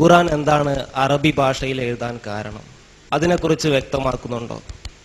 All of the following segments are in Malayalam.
ഖുറാൻ എന്താണ് അറബി ഭാഷയിൽ എഴുതാൻ കാരണം അതിനെക്കുറിച്ച് വ്യക്തമാക്കുന്നുണ്ടോ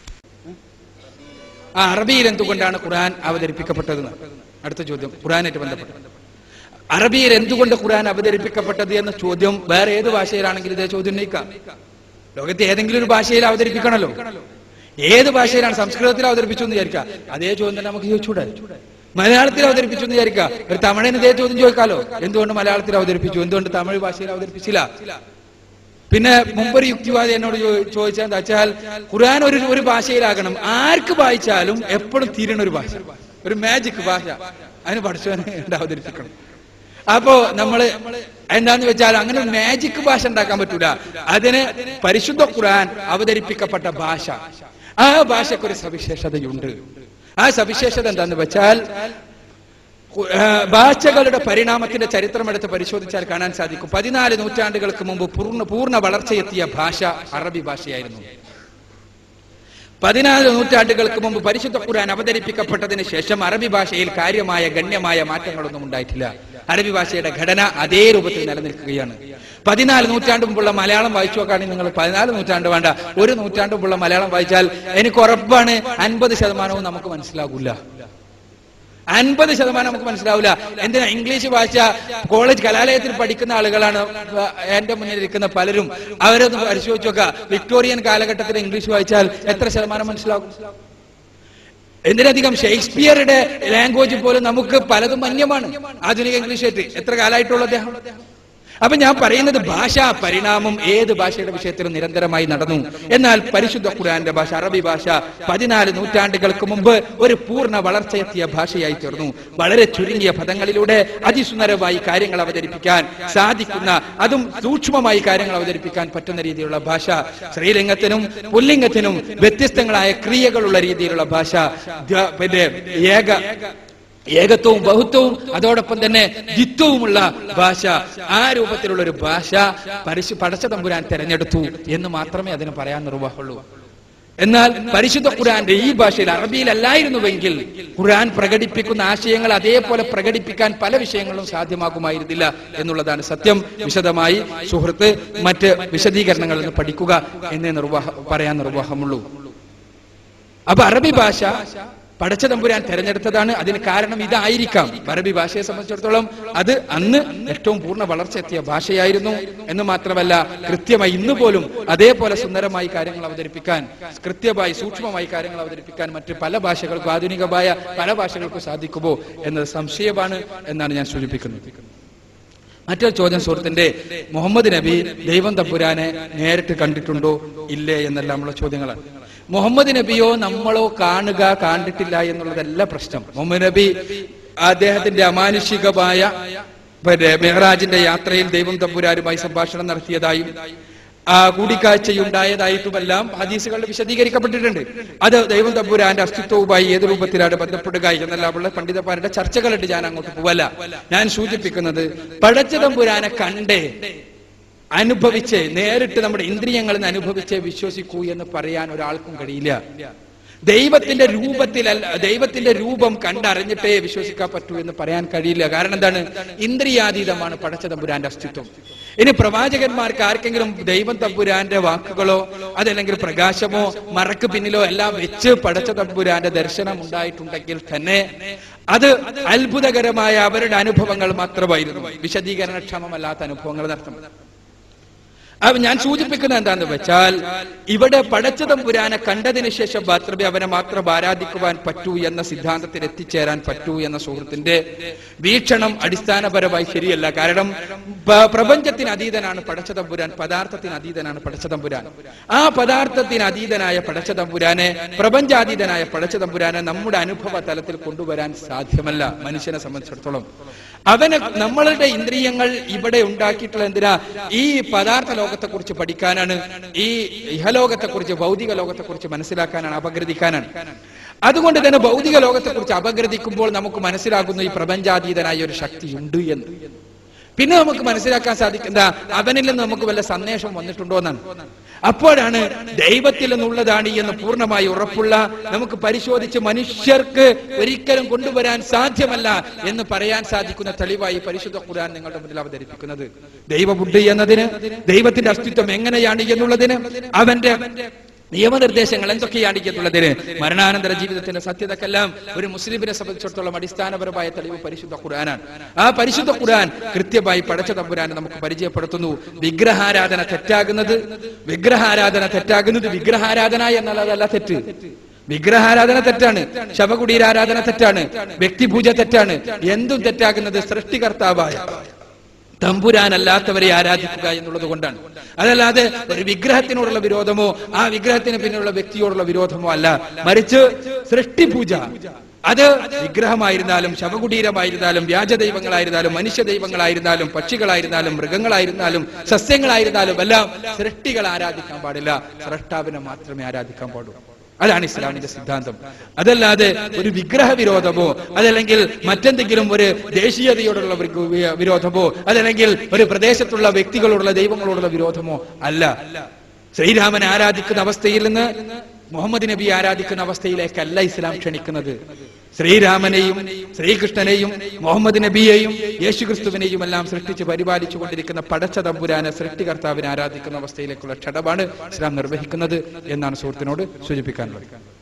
ആ അറബിയിൽ എന്തുകൊണ്ടാണ് ഖുർആൻ അവതരിപ്പിക്കപ്പെട്ടത് അടുത്ത ചോദ്യം ഖുർആനായിട്ട് ബന്ധപ്പെട്ടത് അറബിയിൽ എന്തുകൊണ്ട് ഖുർആൻ അവതരിപ്പിക്കപ്പെട്ടത് എന്ന ചോദ്യം വേറെ ഏത് ഭാഷയിലാണെങ്കിലും ഇതേ ചോദ്യം ഉന്നയിക്കാം ലോകത്തെ ഏതെങ്കിലും ഒരു ഭാഷയിൽ അവതരിപ്പിക്കണല്ലോ ഏത് ഭാഷയിലാണ് സംസ്കൃതത്തിൽ അവതരിപ്പിച്ചു എന്ന് വിചാരിക്കുക അതേ ചോദ്യം തന്നെ നമുക്ക് ചോദിച്ചൂടെ മലയാളത്തിൽ അവതരിപ്പിച്ചു എന്ന് വിചാരിക്കുക ഒരു തമിഴിന് ഇതേ ചോദ്യം ചോദിക്കാലോ എന്തുകൊണ്ട് മലയാളത്തിൽ അവതരിപ്പിച്ചു എന്തുകൊണ്ട് തമിഴ് ഭാഷയിൽ അവതരിപ്പിച്ചില്ല പിന്നെ മുമ്പൊരു യുക്തിവാദി എന്നോട് ചോ- ചോദിച്ചാൽ എന്താ വെച്ചാൽ ഖുർആൻ ഒരു ഒരു ഭാഷയിലാകണം ആർക്ക് വായിച്ചാലും എപ്പോഴും തീരണ ഒരു ഭാഷ ഒരു മാജിക് ഭാഷ അതിന് പഠിച്ചവനെ അവതരിപ്പിക്കണം അപ്പോ നമ്മള് എന്താന്ന് വെച്ചാൽ അങ്ങനെ ഒരു മാജിക് ഭാഷ ഉണ്ടാക്കാൻ പറ്റൂല അതിന് പരിശുദ്ധ ഖുർആൻ അവതരിപ്പിക്കപ്പെട്ട ഭാഷ ആ ഭാഷയ്ക്ക് ഒരു സവിശേഷതയുണ്ട് ആ സവിശേഷത എന്താന്ന് വെച്ചാൽ ആ, ഭാഷകളുടെ പരിണാമത്തിന്റെ ചരിത്രമെടുത്ത് പരിശോധിച്ചാൽ കാണാൻ സാധിക്കും പതിനാല് നൂറ്റാണ്ടുകൾക്ക് മുമ്പ് പൂർണ്ണ പൂർണ്ണ വളർച്ചയെത്തിയ ഭാഷ അറബി ഭാഷയായിരുന്നു പതിനാല് നൂറ്റാണ്ടുകൾക്ക് മുമ്പ് പരിശുദ്ധ ഖുർആൻ അവതരിപ്പിക്കപ്പെട്ടതിന് ശേഷം അറബി ഭാഷയിൽ കാര്യമായ ഗണ്യമായ മാറ്റങ്ങളൊന്നും ഉണ്ടായിട്ടില്ല അറബി ഭാഷയുടെ ഘടന അതേ രൂപത്തിൽ നിലനിൽക്കുകയാണ് പതിനാല് നൂറ്റാണ്ട് മുമ്പുള്ള മലയാളം വായിച്ചു നോക്കുകയാണെങ്കിൽ നിങ്ങൾ പതിനാല് നൂറ്റാണ്ട് വേണ്ട ഒരു നൂറ്റാണ്ട് മുമ്പുള്ള മലയാളം വായിച്ചാൽ എനിക്ക് ഉറപ്പാണ് അൻപത് ശതമാനവും നമുക്ക് മനസ്സിലാകില്ല അൻപത് ശതമാനം നമുക്ക് മനസ്സിലാവില്ല എന്തിനാ ഇംഗ്ലീഷ് ഭാഷ കോളേജ് കലാലയത്തിൽ പഠിക്കുന്ന ആളുകളാണ് എന്റെ മുന്നിൽ ഇരിക്കുന്ന പലരും അവരൊന്ന് പരിശോധിച്ച് നോക്കുക വിക്ടോറിയൻ കാലഘട്ടത്തിൽ ഇംഗ്ലീഷ് വായിച്ചാൽ എത്ര ശതമാനം മനസ്സിലാകും എന്തിനധികം ഷേക്സ്പിയറുടെ ലാംഗ്വേജ് പോലും നമുക്ക് പലതും അന്യമാണ് ആധുനിക ഇംഗ്ലീഷ് ആയിട്ട് എത്ര കാലമായിട്ടുള്ള അദ്ദേഹം അപ്പൊ ഞാൻ പറയുന്നത് ഭാഷാ പരിണാമം ഏത് ഭാഷയുടെ വിഷയത്തിലും നിരന്തരമായി നടന്നു എന്നാൽ പരിശുദ്ധ ഖുർആന്റെ ഭാഷ അറബി ഭാഷ പതിനാല് നൂറ്റാണ്ടുകൾക്ക് മുമ്പ് ഒരു പൂർണ്ണ വളർച്ചയെത്തിയ ഭാഷയായി തീർന്നു വളരെ ചുരുങ്ങിയ പദങ്ങളിലൂടെ അതിസുന്ദരമായി കാര്യങ്ങൾ അവതരിപ്പിക്കാൻ സാധിക്കുന്ന അതും സൂക്ഷ്മമായി കാര്യങ്ങൾ അവതരിപ്പിക്കാൻ പറ്റുന്ന രീതിയിലുള്ള ഭാഷ സ്ത്രീലിംഗത്തിനും പുല്ലിംഗത്തിനും വ്യത്യസ്തങ്ങളായ ക്രിയകളുള്ള രീതിയിലുള്ള ഭാഷ ദ്വ- പിന്നെ ഏക ഏകത്വവും ബഹുത്വവും അതോടൊപ്പം തന്നെ ജിത്വവുമുള്ള ഭാഷ ആ രൂപത്തിലുള്ള ഒരു ഭാഷ പരിശു പടച്ച തമ്പുരാൻ തെരഞ്ഞെടുത്തു എന്ന് മാത്രമേ അതിന് പറയാൻ നിർവാഹമുള്ളൂ എന്നാൽ പരിശുദ്ധ ഖുർആന്റെ ഈ ഭാഷയിൽ അറബിയിലല്ലായിരുന്നുവെങ്കിൽ ഖുർആൻ പ്രകടിപ്പിക്കുന്ന ആശയങ്ങൾ അതേപോലെ പ്രകടിപ്പിക്കാൻ പല വിഷയങ്ങളും സാധ്യമാകുമായിരുന്നില്ല എന്നുള്ളതാണ് സത്യം വിശദമായി സുഹൃത്ത് മറ്റ് വിശദീകരണങ്ങളിൽ നിന്ന് പഠിക്കുക എന്നേ നിർവാഹ പറയാൻ നിർവാഹമുള്ളൂ അപ്പൊ അറബി ഭാഷ പടച്ച തമ്പുരാൻ തെരഞ്ഞെടുത്തതാണ് അതിന് കാരണം ഇതായിരിക്കാം അറബി ഭാഷയെ സംബന്ധിച്ചിടത്തോളം അത് അന്ന് ഏറ്റവും പൂർണ്ണ വളർച്ച എത്തിയ ഭാഷയായിരുന്നു എന്ന് മാത്രമല്ല കൃത്യമായി ഇന്ന് പോലും അതേപോലെ സുന്ദരമായി കാര്യങ്ങൾ അവതരിപ്പിക്കാൻ കൃത്യമായി സൂക്ഷ്മമായി കാര്യങ്ങൾ അവതരിപ്പിക്കാൻ മറ്റ് പല ഭാഷകൾക്കും ആധുനികമായ പല ഭാഷകൾക്കും സാധിക്കുമോ എന്നത് സംശയമാണ് എന്നാണ് ഞാൻ സൂചിപ്പിക്കുന്നത് മറ്റൊരു ചോദ്യം സുഹൃത്തിന്റെ മുഹമ്മദ് നബി ദൈവം തമ്പുരാനെ നേരിട്ട് കണ്ടിട്ടുണ്ടോ ഇല്ലേ എന്നെല്ലാമുള്ള ചോദ്യങ്ങളാണ് മുഹമ്മദ് നബിയോ നമ്മളോ കാണുക കണ്ടിട്ടില്ല എന്നുള്ളതല്ല പ്രശ്നം മുഹമ്മദ് നബി അദ്ദേഹത്തിന്റെ അമാനുഷികമായ പിന്നെ മെഹ്റാജിന്റെ യാത്രയിൽ ദൈവം തമ്പുരാനുമായി സംഭാഷണം നടത്തിയതായും ആ കൂടിക്കാഴ്ചയുണ്ടായതായിട്ടുമെല്ലാം ഹദീസുകളിൽ വിശദീകരിക്കപ്പെട്ടിട്ടുണ്ട് അത് ദൈവം തമ്പുരാന്റെ അസ്തിത്വവുമായി ഏത് രൂപത്തിലാണ് ബന്ധപ്പെടുക എന്നെല്ലാമുള്ള പണ്ഡിതന്മാരുടെ ചർച്ചകളുണ്ട് ഞാൻ അങ്ങോട്ട് പോവല്ല ഞാൻ സൂചിപ്പിക്കുന്നത് പടച്ച തമ്പുരാനെ കണ്ടേ അനുഭവിച്ച് നേരിട്ട് നമ്മുടെ ഇന്ദ്രിയങ്ങളിൽ നിന്ന് അനുഭവിച്ച് വിശ്വസിക്കൂ എന്ന് പറയാൻ ഒരാൾക്കും കഴിയില്ല ദൈവത്തിന്റെ രൂപത്തിലല്ല ദൈവത്തിന്റെ രൂപം കണ്ടറിഞ്ഞിട്ടേ വിശ്വസിക്കാൻ പറ്റൂ എന്ന് പറയാൻ കഴിയില്ല കാരണം എന്താണ് ഇന്ദ്രിയാതീതമാണ് പടച്ച തമ്പുരാന്റെ അസ്തിത്വം ഇനി പ്രവാചകന്മാർക്ക് ആർക്കെങ്കിലും ദൈവം തമ്പുരാന്റെ വാക്കുകളോ അതല്ലെങ്കിൽ പ്രകാശമോ മറക്ക് പിന്നിലോ എല്ലാം വെച്ച് പടച്ച തമ്പുരാന്റെ ദർശനം ഉണ്ടായിട്ടുണ്ടെങ്കിൽ തന്നെ അത് അത്ഭുതകരമായ അവരുടെ അനുഭവങ്ങൾ മാത്രമായിരുന്നു വിശദീകരണക്ഷമമല്ലാത്ത അനുഭവങ്ങൾ നടത്തും അപ്പൊ ഞാൻ സൂചിപ്പിക്കുന്നത് എന്താന്ന് വെച്ചാൽ ഇവിടെ പടച്ചതം പുരാനെ കണ്ടതിന് ശേഷം മാത്രമേ അവനെ മാത്രം ആരാധിക്കുവാൻ പറ്റൂ എന്ന സിദ്ധാന്തത്തിൽ എത്തിച്ചേരാൻ പറ്റൂ എന്ന സുഹൃത്തിന്റെ വീക്ഷണം അടിസ്ഥാനപരമായി ശരിയല്ല കാരണം പ- പ്രപഞ്ചത്തിന് അതീതനാണ് പടച്ചതമ്പുരാൻ പദാർത്ഥത്തിന് അതീതനാണ് പടച്ചതമ്പുരാൻ ആ പദാർത്ഥത്തിന് അതീതനായ പടച്ചതമ്പുരാനെ പ്രപഞ്ചാതീതനായ പടച്ചതമ്പുരാനെ നമ്മുടെ അനുഭവ തലത്തിൽ കൊണ്ടുവരാൻ സാധ്യമല്ല മനുഷ്യനെ സംബന്ധിച്ചിടത്തോളം അവന് നമ്മളുടെ ഇന്ദ്രിയങ്ങൾ ഇവിടെ ഉണ്ടാക്കിയിട്ടുള്ള എന്തിനാ ഈ പദാർത്ഥ ലോകത്തെ കുറിച്ച് പഠിക്കാനാണ് ഈ ഇഹലോകത്തെ കുറിച്ച് ഭൗതിക ലോകത്തെ കുറിച്ച് മനസ്സിലാക്കാനാണ് അപഗ്രഥിക്കാനാണ് അതുകൊണ്ട് തന്നെ ഭൗതിക ലോകത്തെ കുറിച്ച് അപഗ്രഥിക്കുമ്പോൾ നമുക്ക് മനസ്സിലാകുന്നു ഈ പ്രപഞ്ചാതീതനായ ഒരു ശക്തി ഉണ്ട് എന്ന് പിന്നെ നമുക്ക് മനസ്സിലാക്കാൻ സാധിക്കുന്ന അവനിൽ നിന്ന് നമുക്ക് വല്ല സന്ദേശം വന്നിട്ടുണ്ടോ എന്നാണ് അപ്പോഴാണ് ദൈവത്തിൽ നിന്നുള്ളതാണ് എന്ന് പൂർണ്ണമായി ഉറപ്പുള്ള നമുക്ക് പരിശോധിച്ച് മനുഷ്യർക്ക് ഒരിക്കലും കൊണ്ടുവരാൻ സാധ്യമല്ല എന്ന് പറയാൻ സാധിക്കുന്ന തെളിവായി പരിശുദ്ധ ഖുർആൻ നിങ്ങളുടെ മുന്നിൽ അവതരിപ്പിക്കുന്നത് ദൈവബുദ്ധി എന്നതിന് ദൈവത്തിന്റെ അസ്തിത്വം എങ്ങനെയാണ് എന്നുള്ളതിന് അവന്റെ നിയമനിർദ്ദേശങ്ങൾ എന്തൊക്കെയാണ് എന്നുള്ളതിന് മരണാനന്തര ജീവിതത്തിന്റെ സത്യതക്കെല്ലാം ഒരു മുസ്ലിമിനെ സംബന്ധിച്ചിടത്തോളം അടിസ്ഥാനപരമായ തെളിവ് പരിശുദ്ധ ഖുർആനാണ് ആ പരിശുദ്ധ ഖുർആൻ കൃത്യമായി പടച്ച തമ്പുരാനെ നമുക്ക് പരിചയപ്പെടുത്തുന്നു വിഗ്രഹാരാധന തെറ്റാകുന്നത് വിഗ്രഹാരാധന തെറ്റാകുന്നത് വിഗ്രഹാരാധന എന്നുള്ളതല്ല തെറ്റ് വിഗ്രഹാരാധന തെറ്റാണ് ശവകുടീരാരാധന തെറ്റാണ് വ്യക്തിപൂജ തെറ്റാണ് എന്തും തെറ്റാകുന്നത് സൃഷ്ടികർത്താവായ തമ്പുരാനല്ലാത്തവരെ ആരാധിക്കുക എന്നുള്ളത് കൊണ്ടാണ് അതല്ലാതെ ഒരു വിഗ്രഹത്തിനോടുള്ള വിരോധമോ ആ വിഗ്രഹത്തിന് പിന്നിലുള്ള വ്യക്തിയോടുള്ള വിരോധമോ അല്ല മറിച്ച് സൃഷ്ടിപൂജ അത് വിഗ്രഹമായിരുന്നാലും ശവകുടീരമായിരുന്നാലും വ്യാജ ദൈവങ്ങളായിരുന്നാലും മനുഷ്യ ദൈവങ്ങളായിരുന്നാലും പക്ഷികളായിരുന്നാലും മൃഗങ്ങളായിരുന്നാലും സസ്യങ്ങളായിരുന്നാലും എല്ലാം സൃഷ്ടികൾ ആരാധിക്കാൻ പാടില്ല സ്രഷ്ടാവിനെ മാത്രമേ ആരാധിക്കാൻ പാടൂ അതാണ് ഇസ്ലാമിന്റെ സിദ്ധാന്തം അതല്ലാതെ ഒരു വിഗ്രഹ വിരോധമോ അതല്ലെങ്കിൽ മറ്റെന്തെങ്കിലും ഒരു ദേശീയതയോടുള്ള വിഗ്ര- വി- വിരോധമോ അതല്ലെങ്കിൽ ഒരു പ്രദേശത്തുള്ള വ്യക്തികളോടുള്ള ദൈവങ്ങളോടുള്ള വിരോധമോ അല്ല ശ്രീരാമനെ ആരാധിക്കുന്ന അവസ്ഥയിൽ നിന്ന് മുഹമ്മദ് നബി ആരാധിക്കുന്ന അവസ്ഥയിലേക്കല്ല ഇസ്ലാം ക്ഷണിക്കുന്നത് ശ്രീരാമനെയും ശ്രീകൃഷ്ണനെയും മുഹമ്മദ് നബിയെയും യേശുക്രിസ്തുവിനെയും എല്ലാം സൃഷ്ടിച്ച് പരിപാലിച്ചു കൊണ്ടിരിക്കുന്ന പടച്ച തമ്പുരാനെ സൃഷ്ടികർത്താവിനെ ആരാധിക്കുന്ന അവസ്ഥയിലേക്കുള്ള ക്ഷടമാണ് ഇസ്ലാം നിർവഹിക്കുന്നത് എന്നാണ് സുഹൃത്തിനോട് സൂചിപ്പിക്കാനുള്ളത്